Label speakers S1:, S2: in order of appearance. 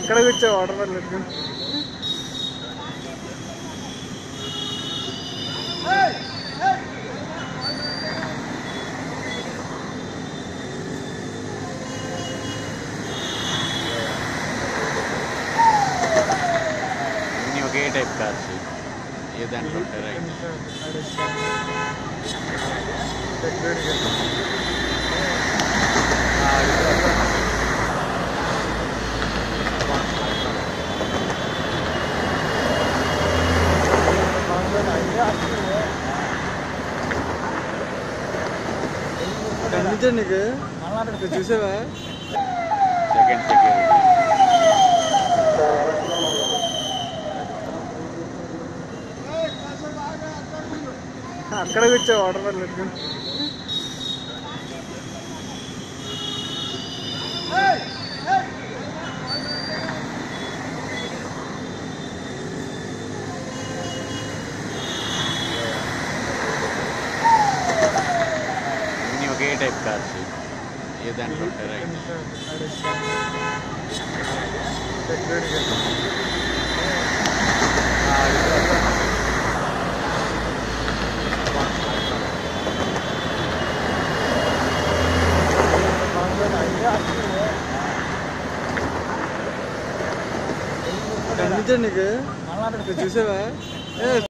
S1: అక్కడ కూర్చో water bottle పెట్టుకుని
S2: అన్నీ ఒకే టైప్ కార్స్ ఏ దాంట్లో ఉంటాయి రైట్
S1: కనిపించండి నీకు నువ్వు చూసావా
S2: సెకండ్ సెక్యూరిటీ
S1: అక్కడ కూర్చో వాటర్ బాటిల్ పెట్టుకుని
S2: అన్నీ ఒకే టైప్ కార్స్ ఏ దాంట్లో ఉంటాయి రైట్
S1: కనిపించండి నీకు నువ్వు చూసావా ఏ